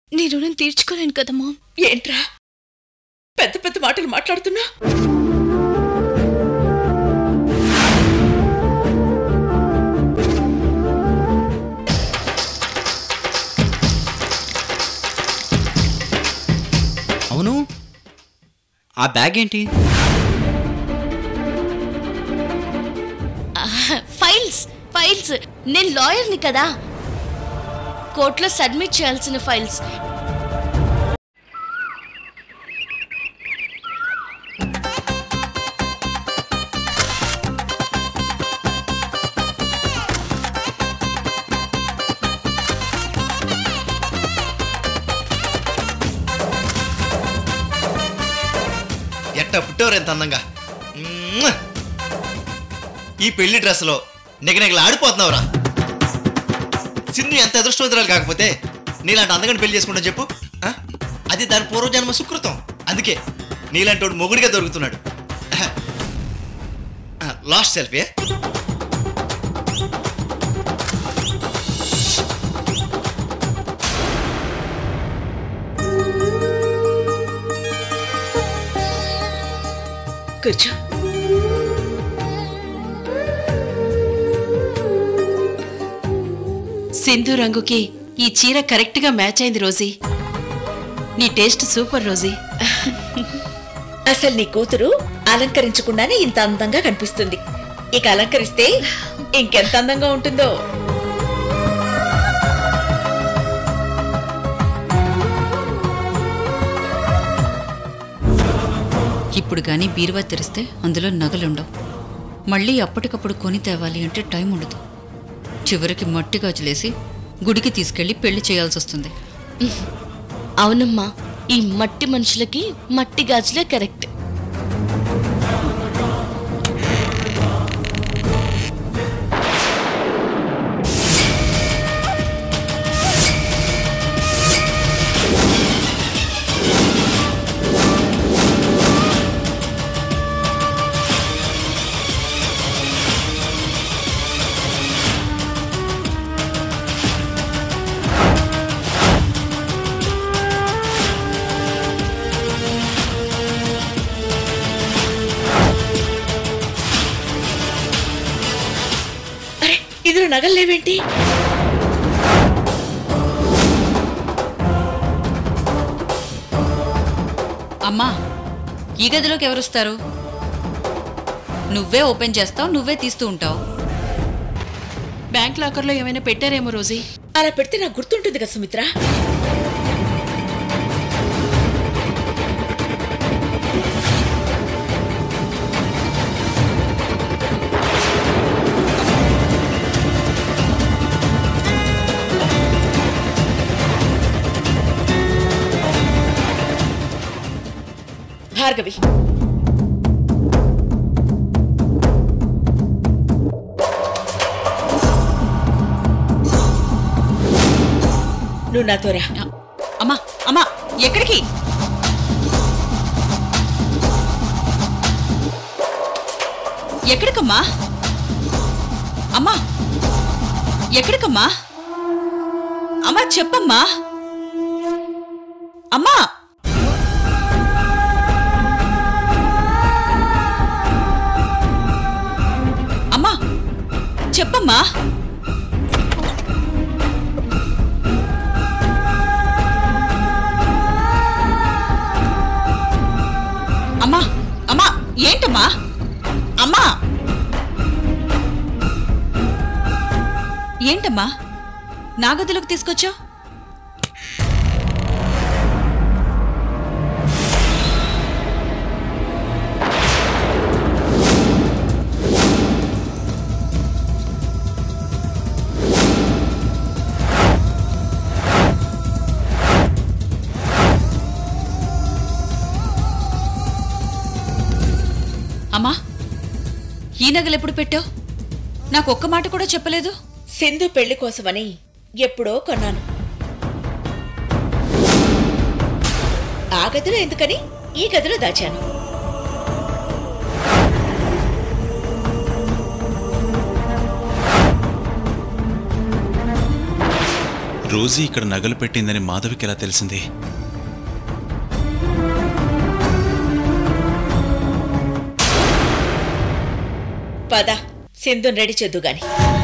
నీ రుణం తీర్చుకోలేను కదా మామ్ ఏంట్రా పెద్ద పెద్ద మాటలు మాట్లాడుతున్నా అవును ఆ బ్యాగ్ ఏంటి ఫైల్స్ ఫైల్స్ నేను లాయర్ని కదా కోర్టులో సబ్మిట్ చేయాల్సిన ఫైల్స్ ఎట్ట పుట్టేవారు ఎంత అందంగా మ్మ్. ఈ పెళ్లి డ్రెస్లో నిగనిగలు ఆడిపోతున్నావురా సింధు ఎంత అదృష్టవంతురాలు కాకపోతే నీలాంటి అందగాని పెళ్లి చేసుకుంటా చెప్పు ఆ? అది దాని పూర్వజన్మ సుకృతం అందుకే నీలాంటి వాడు మొగుడిగా దొరుకుతున్నాడు లాస్ట్ సెల్ఫీ కూర్చో సింధు రంగుకి ఈ చీర కరెక్ట్ గా మ్యాచ్ అయింది రోజీ నీ టేస్ట్ సూపర్ రోజీ అసలు నీ కూతురు అలంకరించకుండానే ఇంత అందంగా కనిపిస్తుంది ఇక అలంకరిస్తే ఇంకెంత అందంగా ఉంటుందో ఇప్పుడు గానీ బీరువా తెరిస్తే అందులో నగలుండవు మళ్ళీ అప్పటికప్పుడు కొని తేవాలి అంటే టైం ఉండదు చివరికి మట్టి గాజులేసి గుడికి తీసుకెళ్లి పెళ్లి చేయాల్సి వస్తుంది అవునమ్మా ఈ మట్టి మనుషులకి మట్టి గాజులే కరెక్ట్ అరే ఇందులో నగలు లేవేంటి అమ్మా ఈ గదిలోకి ఎవరుస్తారు నువ్వే ఓపెన్ చేస్తావు నువ్వే తీస్తూ ఉంటావు బ్యాంక్ లాకర్లో ఏమైనా పెట్టారేమో రోజీ అలా పెడితే నాకు గుర్తుంటుంది కదా సుమిత్ర భార్గవి నువ్వు నాతో రా అమ్మా అమ్మా ఎక్కడికి ఎక్కడికమ్మా అమ్మా ఎక్కడికమ్మా అమ్మా చెప్పమ్మా అమ్మా అమ్మా చెప్పమ్మా అమ్మా అమ్మా ఏంటమ్మా అమ్మా ఏంటమ్మా నా గదిలోకి తీసుకొచ్చావు అమ్మా ఈ నగలు ఎప్పుడు పెట్టావు నాకు ఒక్క మాట కూడా చెప్పలేదు సింధు పెళ్లి కోసమని ఎప్పుడో కొన్నాను ఆ గదిలో ఎందుకని ఈ గదిలో దాచాను రోజీ ఇక్కడ నగలు పెట్టిందని మాధవికి ఎలా తెలిసింది పద సింధుని రెడీ చేద్దు గాని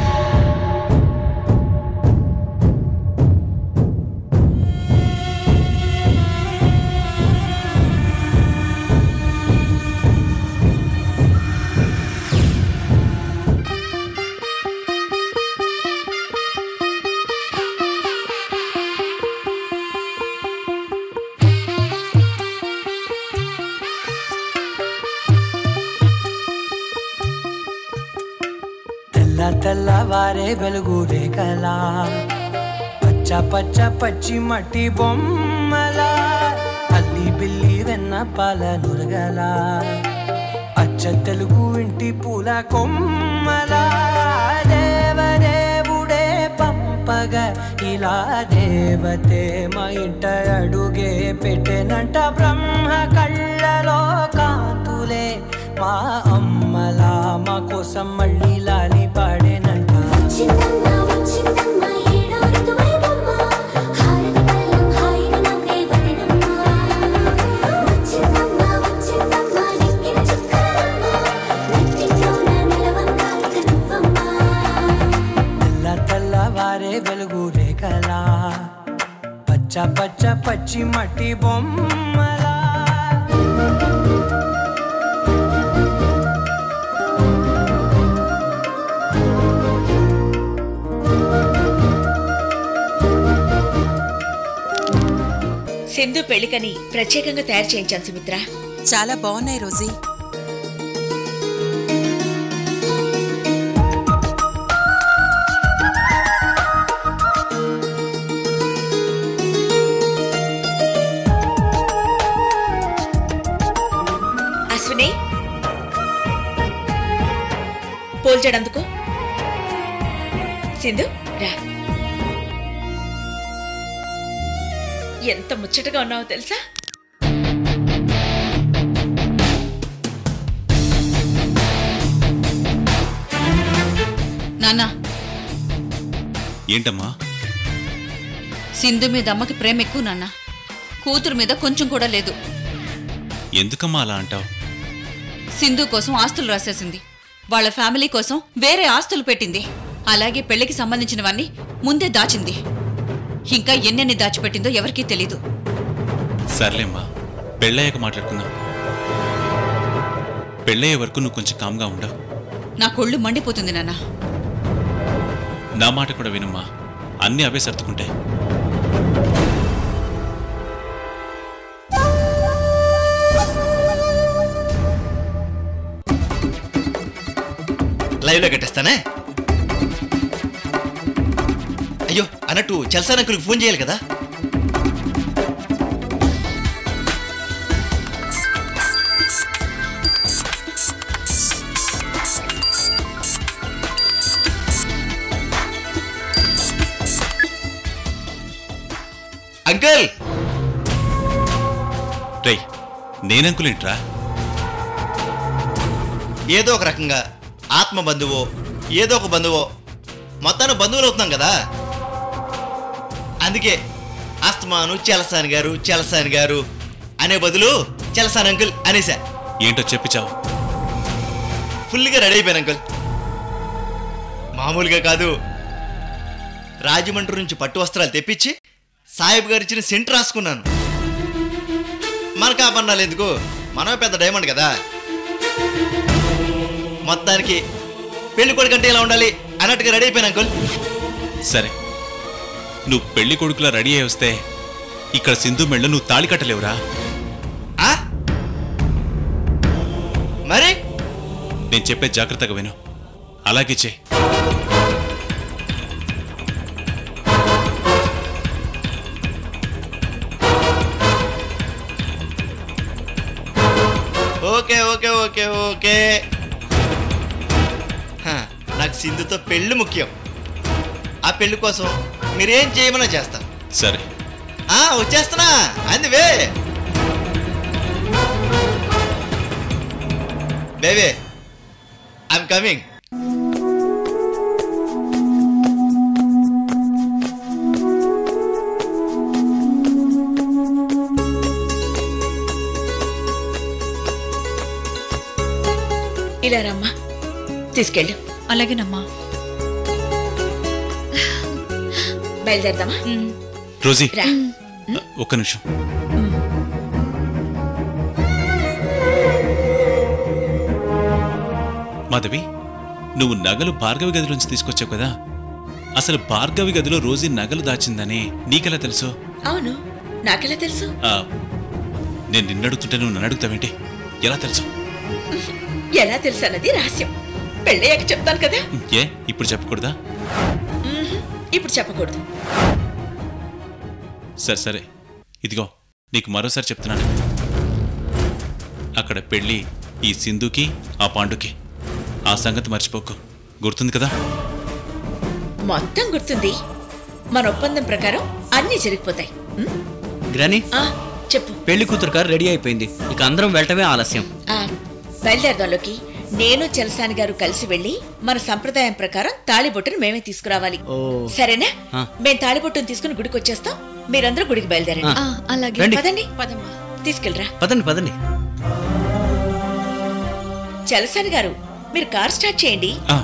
తెల్ల తెల్లవారే వెలుగు రేఖలా పచ్చ పచ్చ పచ్చి మట్టి బొమ్మలా అల్లి బిల్లి వెన్న పాల నురగలా అచ్చ తెలుగు ఇంటి పూల కొమ్మలా దేవదేవుడే పంపగ ఇలా దేవతే మా ఇంట అడుగే పెట్టెనంట బ్రహ్మ కళ్ళలో కాంతులే మా అమ్మలా మా కోసం మళ్ళీ లాలి పాడేనంట వచ్చిందమ్మ వచ్చిందమ్మ ఏడో ఋతువైవమ్మ హారతి పళ్ళం హాయిగా నవ్వే వదినమ్మ వచ్చిందమ్మ వచ్చిందమ్మ నెక్కిన చుక్కలమ్మ నెట్టింట్లోన నిలవంగా ఇక నువ్వమ్మ తెల్ల తెల్లవారే వెలుగు రేఖలా పచ్చ పచ్చ పచ్చి మట్టి బొమ్మలా సింధు పెళ్లికని ప్రత్యేకంగా తయారు చేయించాను సుమిత్ర చాలా బాగున్నాయి రోజీ అశ్విని పోల్చడందుకు సింధు రా ఎంత ముచ్చటగా ఉన్నావో తెలుసా నాన్న ఏంటమ్మా సింధు మీద అమ్మకి ప్రేమ ఎక్కువ నాన్న కూతురు మీద కొంచెం కూడా లేదు ఎందుకమ్మా అలా అంటావు సింధు కోసం ఆస్తులు రాసేసింది వాళ్ళ ఫ్యామిలీ కోసం వేరే ఆస్తులు పెట్టింది అలాగే పెళ్లికి సంబంధించినవన్నీ ముందే దాచింది ఇంకా ఎన్నెన్ని దాచిపెట్టిందో ఎవరికీ తెలీదు సర్లేమ్మా పెళ్ళయ్యాక మాట్లాడుకుందాం పెళ్ళయ్యే వరకు నువ్వు కొంచెం కామ్గా ఉండవు నా కొళ్ళు మండిపోతుంది నాన్న నా మాట కూడా వినమ్మా అన్నీ అవే సర్దుకుంటాయి లైవ్లో కట్టేస్తానే అయ్యో అన్నట్టు చల్సాన్ అంకుల్కి ఫోన్ చేయాలి కదా అంకుల్ రేయ్ నేనంకులేంట్రా ఏదో ఒక రకంగా ఆత్మ బంధువో ఏదో ఒక బంధువో మొత్తాన్ని బంధువులు అవుతున్నాం కదా అందుకే ఆస్తమాను చలసాని గారు చలసాని గారు అనే బదులు చలసాని అంకుల్ అనేసా ఏంటో చెప్పిచావు ఫుల్గా రెడీ అయిపోయాను అంకుల్ మామూలుగా కాదు రాజమండ్రి నుంచి పట్టు వస్త్రాలు తెప్పించి సాహిబ్ గారు ఇచ్చిన సెంట్ రాసుకున్నాను మనకు ఆ పన్నాలు ఎందుకు మనమే పెద్ద డైమండ్ కదా మొత్తానికి పెళ్లి కొడుకంటే ఇలా ఉండాలి అన్నట్టుగా రెడీ అయిపోయాను అంకుల్ సరే నువ్వు పెళ్లి కొడుకులా రెడీ అయి వస్తే ఇక్కడ సింధు మెళ్ళ నువ్వు తాళి కట్టలేవురా ఆ? మరి నేను చెప్పే జాగ్రత్తగా విను అలాగే చే ఓకే ఓకే ఓకే ఓకే హ, నాకు సింధుతో పెళ్లి ముఖ్యం ఆ పెళ్లి కోసం మీరేం చేయమన్నా చేస్తాను సరే ఆ వచ్చేస్తున్నా అందువే బేబీ ఐఎమ్ కమింగ్ ఇలారమ్మా తీసుకెళ్ళు అలాగేనమ్మా బయలుదేరదామా రోజీ రా ఒక్క నిమిషం మాధవి నువ్వు నగలు భార్గవి గదిలోంచి తీసుకొచ్చావు కదా అసలు భార్గవి గదిలో రోజీ నగలు దాచిందని నీకెలా తెలుసు అవును నాకెలా తెలుసు ఆ, నేను నిన్నడుగుతుంటే నువ్వు నన్ను అడుగుతావేంటి ఎలా తెలుసు ఎలా తెలుసు అన్నది రహస్యం పెళ్ళయ్యాక చెప్తాను కదా ఏ ఇప్పుడు చెప్పకూడదా మ్మ్. ఇప్పుడు చెప్పకూడదు సరే సరే ఇదిగో నీకు మరోసారి చెప్తున్నాను అక్కడ పెళ్ళి ఈ సింధుకి ఆ పాండుకి ఆ సంగతి మర్చిపోకు గుర్తుంది కదా మొత్తం గుర్తుంది మన ఒప్పందం ప్రకారం అన్నీ జరిగిపోతాయి మ్మ్? గ్రాని ఆ, చెప్పు పెళ్లి కూతురు కారు రెడీ అయిపోయింది ఇక అందరం వెళ్ళటమే ఆలస్యం ఆ, బయలుదేరదాంలోకి నేను చలసాని గారు కలిసి వెళ్ళి మన సంప్రదాయం ప్రకారం తాళిబొట్టును మేమే తీసుకురావాలి ఓ. సరేనా ఆ. మేము తాళిబొట్టును తీసుకుని గుడికి వచ్చేస్తాం మీరందరూ గుడికి బయలుదేరండి ఆ. అలాగే రండి పదండి పదమ్మా తీసుకెళ్ళరా పదండి పదండి చలసాని గారు మీరు కార్ స్టార్ట్ చేయండి ఆ,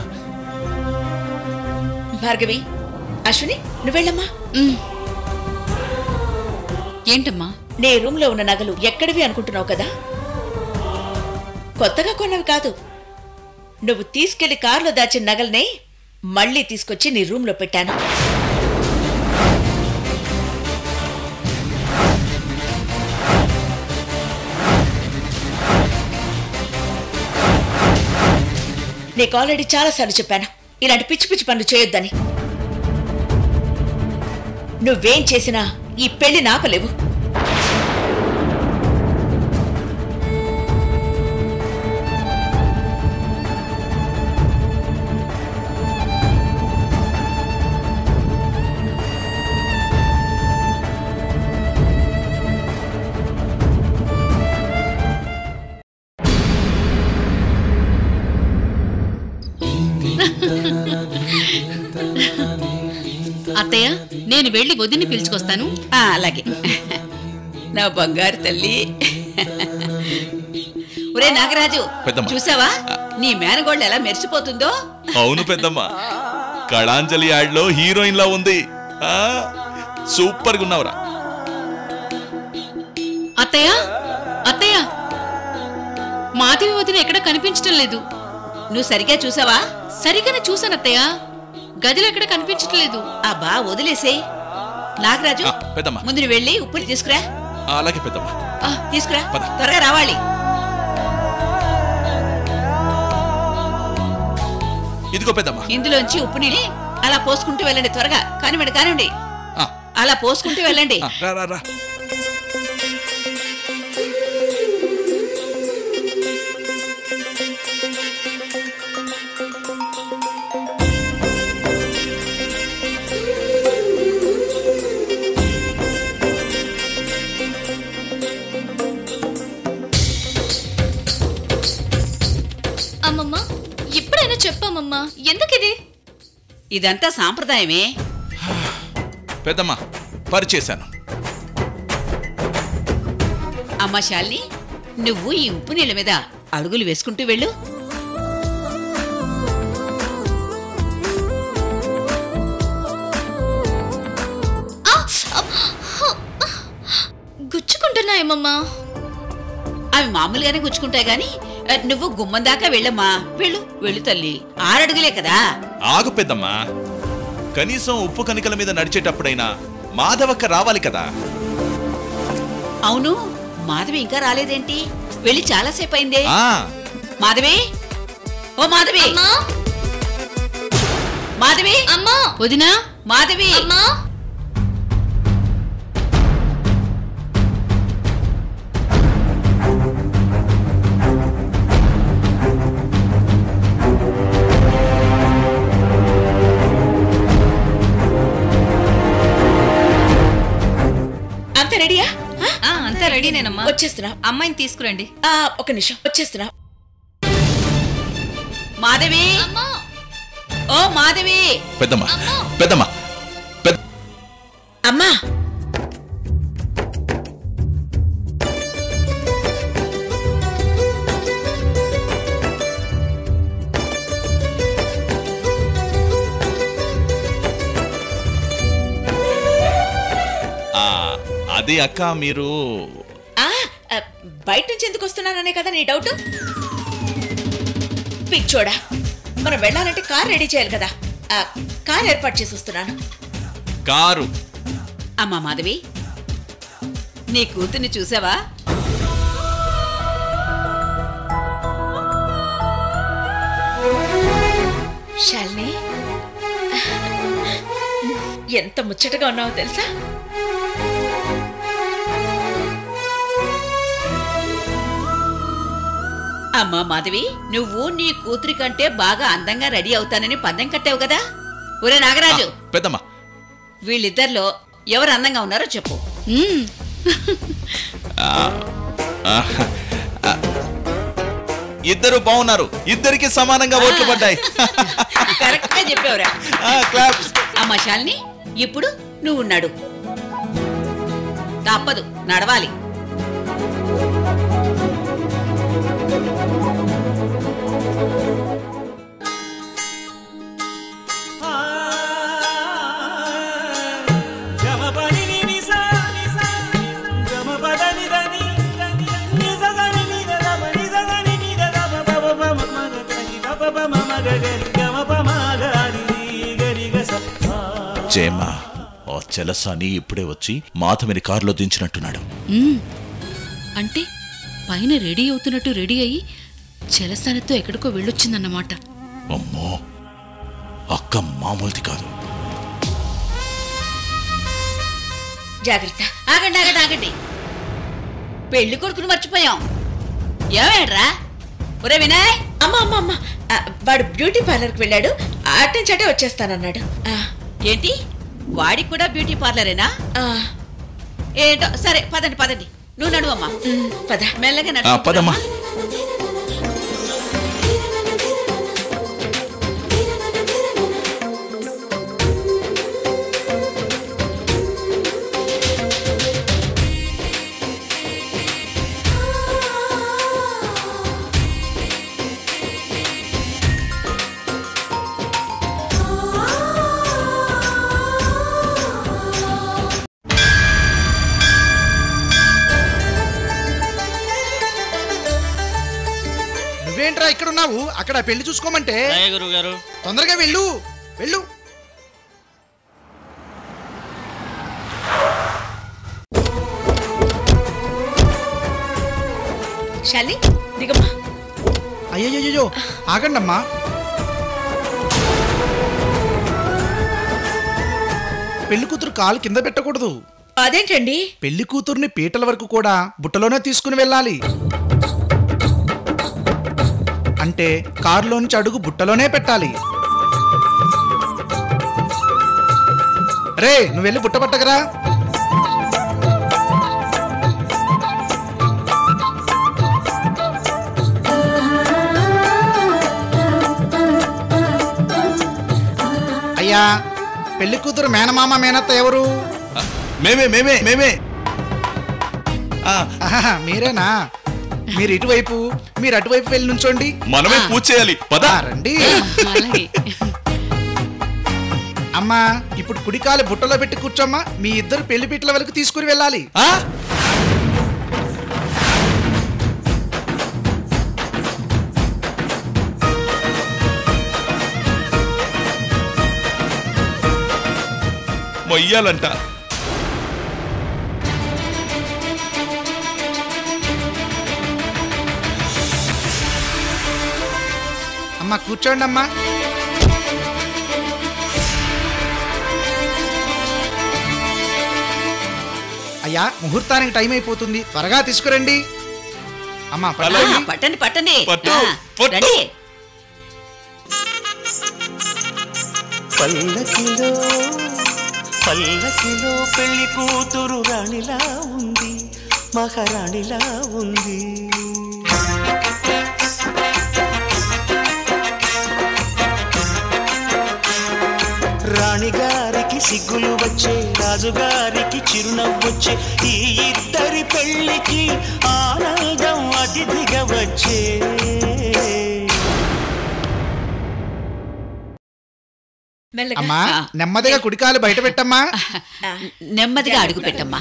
భార్గవి అశ్విని నువ్వెళ్ళమ్మా ఏంటమ్మా నీ రూమ్ లో ఉన్న నగలు ఎక్కడివి అనుకుంటున్నావు కదా కొత్తగా కొన్నవి కాదు నువ్వు తీసుకెళ్లి కారులో దాచిన నగల్నే మళ్ళీ తీసుకొచ్చి నీ రూమ్ లో పెట్టాను నీకు ఆల్రెడీ చాలాసార్లు చెప్పాను ఇలాంటి పిచ్చి పిచ్చి పనులు చేయొద్దని నువ్వేం చేసినా ఈ పెళ్లి నాపలేవు అత్తయ్య నేను వెళ్ళి వదిని పిలుచుకొస్తాను ఆ, అలాగే నా బంగారు తల్లి ఒరే నాగరాజు పెద్దమ్మ. చూసావా నీ మేనగోళ్ళు ఎలా మెరిసిపోతుందో అవును పెద్దమ్మ కళాంజలి యాడ్లో హీరోయిన్ లా ఉంది ఆ, సూపర్గా ఉన్నావురా అత్తయ్య అత్తయ్య మాధవి వదిన ఎక్కడ కనిపించడం లేదు నువ్వు సరిగ్గా చూసావా సరిగానే చూశాను అత్తయ్య గదిలో ఎక్కడ కనిపించటం లేదు ఆ బా వదిలేసేయ్ నాగరాజు ఆ, పెద్దమ్మ. ముందు నువ్వు వెళ్ళి ఉప్పుని తీసుకురా ఆ, అలాగే పెద్దమ్మ ఆ, తీసుకురా పద. త్వరగా రావాలి ఇదిగో పెద్దమ్మ ఇందులోంచి ఉప్పుని అలా పోసుకుంటూ వెళ్ళండి త్వరగా కానివ్వండి కానివ్వండి ఆ, అలా పోసుకుంటూ వెళ్ళండి ఆ, రా రా రా అమ్మమ్మ ఇప్పుడైనా చెప్పమ్మమ్మా ఎందుకిది ఇదంతా సాంప్రదాయమే పెద్దమ్మ పరిచేశాను అమ్మ శాలిని నువ్వు ఈ ఉప్పు నీళ్ళ మీద అడుగులు వేసుకుంటూ వెళ్ళు ఆ! అమ్! గుచ్చుకుంటున్నాయమ్మమ్మా అవి మామూలుగానే గుచ్చుకుంటాయి గాని ఆ, నువ్వు గుమ్మం దాకా వెళ్ళమ్మా వెళ్ళు వెళ్ళు తల్లి ఆరడుగులే కదా ఆగు పెద్దమ్మ కనీసం ఉప్పు కనికల మీద నడిచేటప్పుడైనా మాధవక్క రావాలి కదా అవును మాధవి ఇంకా రాలేదేంటి వెళ్ళి చాలాసేపు అయిందే ఆ మాధవి ఓ మాధవి అమ్మా మాధవి అమ్మా వదినా మాధవి అమ్మా అంత రెడీయా ఆ? అంతా రెడీనేనమ్మా వచ్చేస్తున్నా అమ్మాయిని తీసుకురండి ఆ, ఒక నిమిషం వచ్చేస్తున్నా మాధవి అమ్మా ఓ మాధవి పెద్దమ్మ పెద్దమ్మ పెద్ద అమ్మా ఆ, అది అక్క మీరు ఆ, ఆ, బయట నుంచి ఎందుకు వస్తున్నాననే కదా నీ డౌట్ పిచ్చోడా మనం వెళ్ళాలంటే కార్ రెడీ చేయాలి కదా ఆ, కార్ ఏర్పాటు చేసి వస్తున్నాను కారు అమ్మా మాధవి నీ కూతుర్ని చూసావా శాలిని ఎంత ముచ్చటగా ఉన్నావో తెలుసా అమ్మా మాధవి నువ్వు నీ కూతురి కంటే బాగా అందంగా రెడీ అవుతానని పందెం కట్టావు కదా ఒరే నాగరాజు పెద్దమ్మ వీళ్ళిద్దరిలో ఎవరు అందంగా ఉన్నారో చెప్పు మ్మ్. ఆ, ఆ, ఆ. ఇద్దరు బాగున్నారు ఇద్దరికి సమానంగా ఓట్లు పడ్డాయి కరెక్ట్ గా చెప్పావురా ఆ, క్లాప్స్ అమ్మా శాలిని ఇప్పుడు నువ్వు నడు తప్పదు నడవాలి జయమ్మ ఆ చెలసాని ఇప్పుడే వచ్చి మాధవిని కారులో దించినట్టున్నాడు మ్మ్. అంటే పైన రెడీ అవుతున్నట్టు రెడీ అయ్యి చెలసానితో ఎక్కడికో వెళ్ళొచ్చిందన్నమాట అమ్మో అక్క మామూలుది కాదు జాగ్రత్త ఆగండి ఆగండి ఆగండి పెళ్లి కొడుకుని మర్చిపోయాం ఏమేడ్రా ఒరే వినయ్ అమ్మ అమ్మ అమ్మ ఆ, వాడు బ్యూటీ పార్లర్కి వెళ్ళాడు అటు నుంచి అటే వచ్చేస్తానన్నాడు ఆ, ఏంటి వాడికి కూడా బ్యూటీ పార్లరేనా ఆ, ఏంటో సరే పదండి పదండి నువ్వు నడువు అమ్మా ఉమ్, పద మెల్లగా ఆ, నడువు పదమ్మా నువ్వేంట్రా ఇక్కడ ఉన్నావు అక్కడ పెళ్లి చూసుకోమంటే గురువు గారు తొందరగా వెళ్ళు వెళ్ళు శాలిని దిగమ్మా అయ్యయ్యో ఆగండమ్మా పెళ్లి కూతురు కాలు కింద పెట్టకూడదు అదేంటండి పెళ్లి కూతుర్ని పీటల వరకు కూడా బుట్టలోనే తీసుకుని వెళ్ళాలి అంటే కారులోంచి అడుగు బుట్టలోనే పెట్టాలి రే నువ్వు వెళ్ళి బుట్ట పట్టకరా అయ్యా పెళ్లి కూతురు మేనమామ మేనత్త ఎవరు ఆ, మేమే మేమే మేమే ఆ, ఆహా, మీరేనా మీరు ఇటువైపు మీరు అటువైపు వెళ్ళి నుంచోండి మనమే పూజ చేయాలి పద ఆ, రండి అలాగే అమ్మా ఇప్పుడు కుడికాలు బుట్టలో పెట్టి కూర్చోమ్మా మీ ఇద్దరు పెళ్లి పీటల వరకు తీసుకుని వెళ్ళాలి ఆ? మొయ్యాలంట అమ్మా కూర్చోండి అమ్మా అయ్యా ముహూర్తానికి టైం అయిపోతుంది త్వరగా తీసుకురండి అమ్మా ఆ, పట్టండి పట్టండి పట్టండి పట్టు, ఆ, పట్టు. రండి పల్లకిలో పల్లకిలో పెళ్లి కూతురు రాణిలా ఉంది మహారాణిలా ఉంది రాణిగారికి సిగ్గులు వచ్చే రాజుగారికి చిరునవ్వొచ్చే ఈ ఇద్దరి పెళ్లికి ఆనందం అతిథిగా వచ్చే మెల్లగా అమ్మా నెమ్మదిగా కుడికాలు బయట పెట్టమ్మా నెమ్మదిగా అడుగు పెట్టమ్మా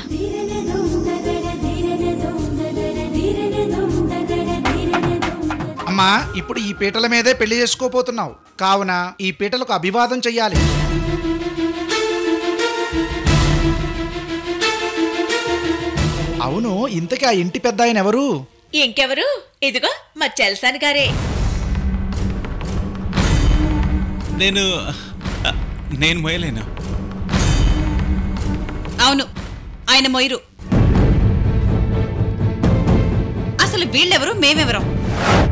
అమ్మా ఇప్పుడు ఈ పీటల మీదే పెళ్లి చేసుకోపోతున్నావు కావున ఈ పీటలకు అభివాదం చెయ్యాలి అవును ఇంతకీ ఆ ఇంటి పెద్ద ఆయన ఎవరు ఇంకెవరు ఇదిగో మా చెల్సాని గారే నేను ఆ, నేను మోయలేను అవును ఆయన మొయ్యరు అసలు వీళ్ళెవరు మేమెవరం